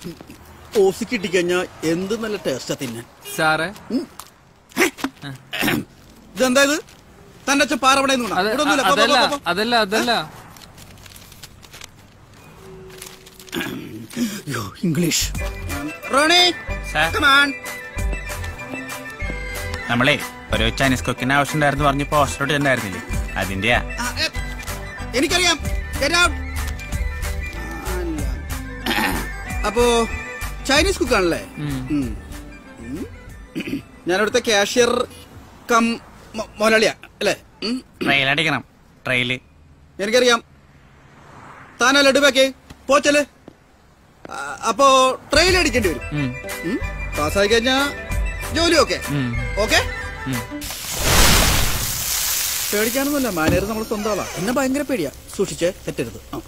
Aussie കിട്ടിക്കഴിഞ്ഞാ എന്ത് നല്ല ടേസ്റ്റാ തിന്നാൻ സാറേ ഇതെന്താ ഇത് തന്റെ അച്ഛൻ പാറവിടെ അത് അതല്ല അതല്ല അതല്ല ഇംഗ്ലീഷ് റോണി come on. നമ്മളെ ഒരു ചൈനീസ് കുക്കിന് ആവശ്യമുണ്ടായിരുന്നു പറഞ്ഞ് പോസ്റ്റർ ഇട്ടുണ്ടായിരുന്നില്ലേ അതിന്റെയാ ആ, ഏ, എനിക്കറിയാം Get out. അല്ല. അപ്പോ ചൈനീസ് കുക്കാണല്ലേ ഉം. ഉം. ഞാനവിടുത്തെ കാഷ്യർ കം മൊ- മുതലാളിയാ അല്ലേ ഉം. ട്രെയിൽ അടിക്കണം ട്രെയില് എനിക്കറിയാം താനാ ലഡു പാക്കേ പോച്ചല് ആ, അപ്പോ ട്രെയിൽ അടിക്കേണ്ടി വരും ഉം. പാസ്സായി കഴിഞ്ഞാ ജോലി ഓക്കെ ഓക്കെ പേടിക്കാനൊന്നുമില്ല മാനേജർ നമ്മൾ സ്വന്തം ആളാ എന്നെ ഭയങ്കര പേടിയാ സൂക്ഷിച്ചേ തെറ്റരുത് ആ.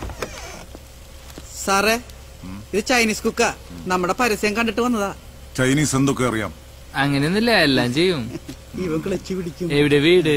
സാറേ ഇത് ചൈനീസ് കുക്കാ നമ്മുടെ പരസ്യം കണ്ടിട്ട് വന്നതാ ചൈനീസ് എന്തൊക്കെ അറിയാം അങ്ങനെയൊന്നുമില്ല എല്ലാം ചെയ്യും ഇവൻ ക്ലച്ച് പിടിക്കും എവിടെ വീട്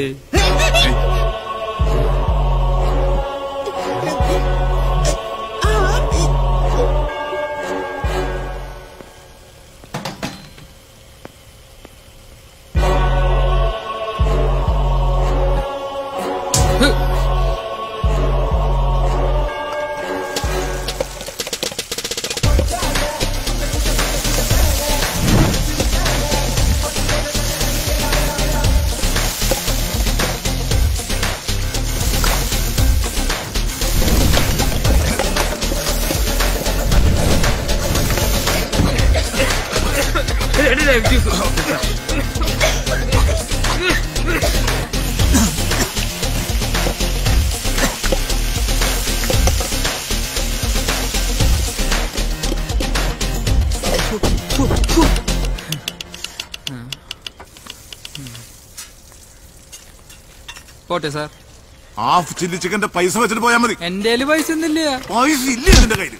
പോട്ടെ സാർ ഹാഫ് ചില്ലി ചിക്കന്റെ പൈസ വെച്ചിട്ട് പോയാൽ മതി എന്റെ പൈസ ഒന്നുമില്ല പൈസ ഇല്ലേ നിന്റെ കയ്യിൽ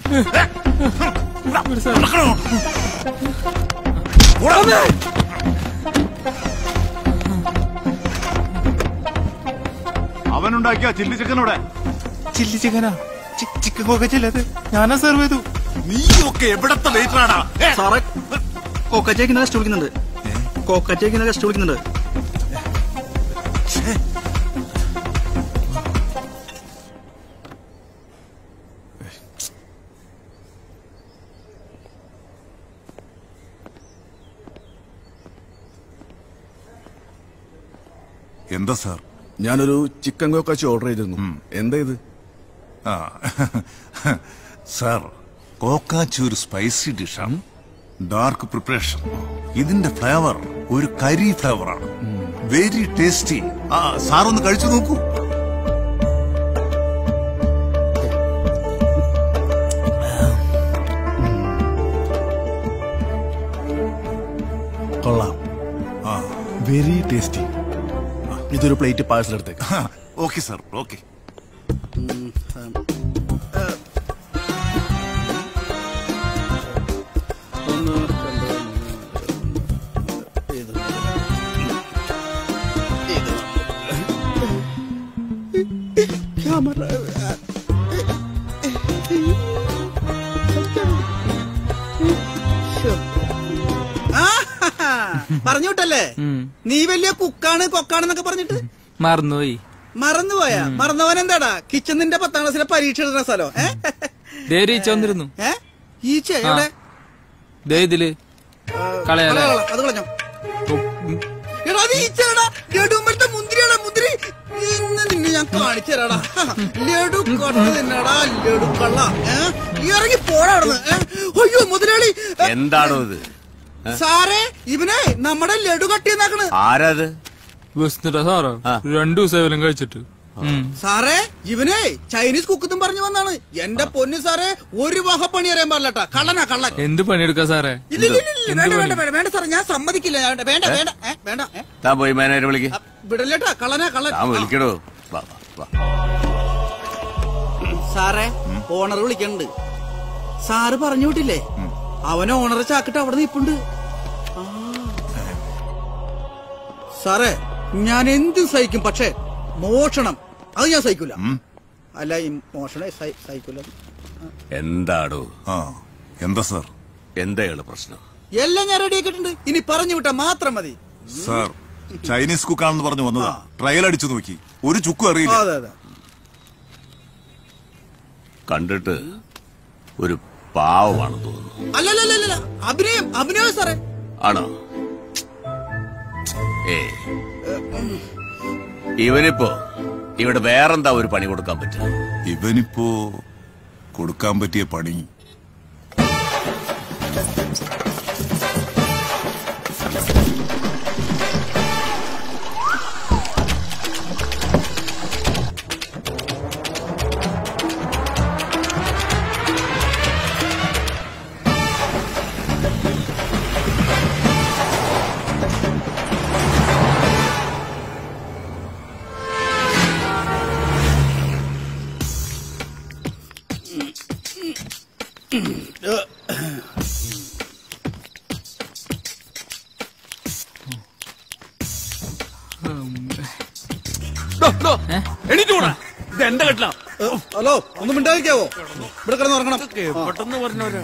അവനുണ്ടാക്കിയ ചില്ലി ചിക്കനോടെ ചില്ലി ചിക്കനാ ചിക്കൻ കൊക്കെ ചില്ലത് ഞാനാ സെർവ് ചെയ്തു നീയൊക്കെ എവിടത്തെ വെയിറ്ററാടാ സാറേ കോക്കച്ചേക്കുന്ന ഗസ്റ്റ് വിളിക്കുന്നുണ്ട് കോക്കച്ചേക്കുന്ന ഗസ്റ്റ് വിളിക്കുന്നുണ്ട് എന്താ സാർ ഞാനൊരു ചിക്കൻ കോക്കാച്ചി ഓർഡർ ചെയ്തിരുന്നു എന്താ ഇത് ആ സാർ കോക്കാച്ചി ഒരു സ്പൈസി ഡിഷാണ് ഡാർക്ക് പ്രിപ്പറേഷൻ ഇതിന്റെ ഫ്ലേവർ ഒരു കരി ഫ്ലേവറാണ് വെരി ടേസ്റ്റി ആ സാർ ഒന്ന് കഴിച്ചു നോക്കൂ കൊള്ളാം ആ വെരി ടേസ്റ്റി ഇതൊരു പ്ലേറ്റ് പാഴ്സൽ എടുത്തേക്ക് ഓക്കെ സാർ ഓക്കെ ഒന്ന് രണ്ട് മൂന്ന് ഇത് ഇത് ക്യാമറ പറഞ്ഞു വിട്ടല്ലേ നീ വലിയ കുക്കാണ് കൊക്കാണെന്നൊക്കെ പറഞ്ഞിട്ട് മറന്നുപോയി മറന്നുപോയാ മറന്നവൻ എന്താടാ കിച്ചൺ നിന്റെ പത്താം ക്ലാസ്സിലെ പരീക്ഷ എഴുതുന്ന സ്ഥലം ഏ ദേ ഒരു ഈച്ച വന്നിരുന്നു ഏ ഈച്ച എവിടെ ദേ ഇതില് കളയാലേ കള, കള, അത് കളഞ്ഞോ എടാ അത് ഈച്ചയാടാ ലഡുമ്പഴത്തെ മുന്തിരിയാടാ മുന്തിരി ഇന്ന് നിന്നെ ഞാൻ കാണിച്ചു തരാടാ ലഡു കട്ട് തിന്നടാ ലഡു കള്ള ഏ? ഇറങ്ങി പോടാ അവിടുന്ന് ഏ? അയ്യോ മുതലാളി ഏ, എന്താണോ ഇത് സാറേ ഇവനെ നമ്മുടെ ലഡു കട്ടിയെന്നാക്കണ് ആരാത് ബസ്സിട്ടാ സാറോ രണ്ടു ദിവസം വല്ലതും കഴിച്ചിട്ട് ഉം. സാറേ ഇവനെ ചൈനീസ് കുക്കത്തും പറഞ്ഞു വന്നാണ് എന്റെ പൊന്നു സാറേ ഒരു വക പണി അറിയാൻ പാടില്ലട്ടാ കള്ളനാ കള്ളൻ എന്ത് പണിയെടുക്കാ സാറേ ഇല്ല ഇല്ല ഇല്ല, ഇല്ല വേണ്ട വേണ്ട വേണ്ട വേണ്ട സാറേ ഞാൻ സമ്മതിക്കില്ല വേണ്ട വേണ്ട വേണ്ട ഏ, വേണ്ട ഏ, താൻ പോയി മാനേജരെ വിളിക്ക് വിടല്ലേട്ടാ കള്ളനാ കള്ളൻ താൻ വിളിക്കടോ വാ വാ വാ സാറേ ഓണർ വിളിക്കണ്ട് സാറ് പറഞ്ഞു വിട്ടില്ലേ അവൻ ഓണറെ ചാക്കിട്ട് അവിടെ നിപ്പുണ്ട് ആ. സാറേ ഞാൻ എന്തും സഹിക്കും പക്ഷേ മോഷണം അത് ഞാൻ സഹിക്കൂല അല്ല ഈ മോഷണം സഹി- സഹിക്കൂല എന്താടോ ആ എന്താ സാർ എന്താണ് പ്രശ്നം എല്ലാം ഞാൻ റെഡി ആക്കിയിട്ടുണ്ട് ഇനി പറഞ്ഞു വിട്ടാ മാത്രം മതി സാർ ചൈനീസ് കുക്കാണെന്ന് പറഞ്ഞു വന്നതാ ട്രയൽ അടിച്ചു നോക്കി ഒരു ചുക്കും ആ, അറിയില്ല അതെ അതെ കണ്ടിട്ട് ഒരു പാവമാണെന്ന് തോന്നുന്നു അല്ലല്ലല്ല അഭിനയം അഭിനയം സാറേ ആണോ ഏ ഇവനിപ്പോ ഇവിടെ വേറെന്താ ഒരു പണി കൊടുക്കാൻ പറ്റുക ഇവനിപ്പോ കൊടുക്കാൻ പറ്റിയ പണി എണീറ്റൂടാ ഇത് എന്റെ കെട്ടില ഏ, ഹലോ ഒന്ന് മിണ്ടാതിരിക്കാവോ ഇവിടെ കിടന്ന് ഉറങ്ങണം പെട്ടെന്ന് പറഞ്ഞവരാ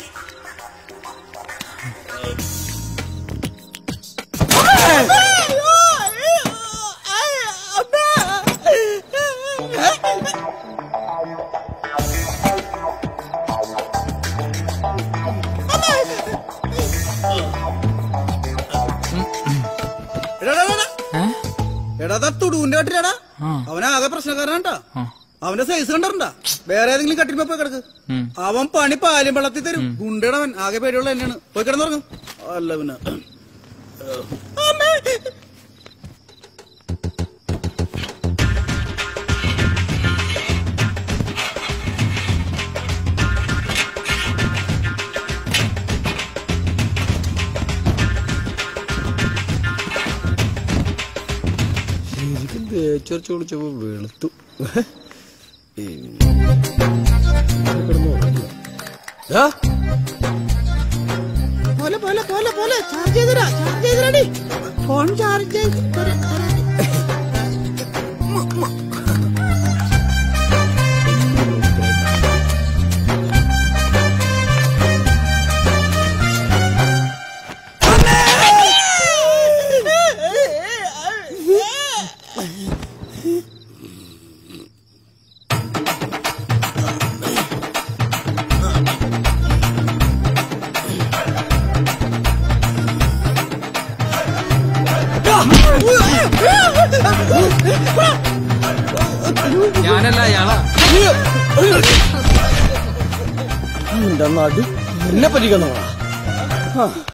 എടാ, എടാ, എടാ. എടാ അതാ തുടുവിന്റെ കട്ടിലാടാ അവനാകെ പ്രശ്നക്കാരനാട്ടാ അവന്റെ സൈസ് കണ്ടിട്ടുണ്ടാ വേറെ ഏതെങ്കിലും കട്ടിലുമ്പോ പോയി കിടക്ക് അവൻ പണി പാലും വെള്ളത്തിൽ തരും ഗുണ്ടടവൻ ആകെ പേടിയുള്ള തന്നെയാണ് പോയി കിടന്നുറങ്ങും അല്ല പിന്നെ അമ്മേ. ശരിക്കും തേച്ചൊരച്ച് കുളിച്ചപ്പോ വെളുത്തു പോലെ പോലെ പോലെ പോലെ ചാർജ് ചെയ്തരാ ചാർജ് ചെയ്തരാടി ഫോൺ ചാർജ് ചെയ്ത് തരാ, തരാ. ഞാനല്ല അയാളാ എന്റെ നടു എന്നെ പറ്റിക്കുന്നതാ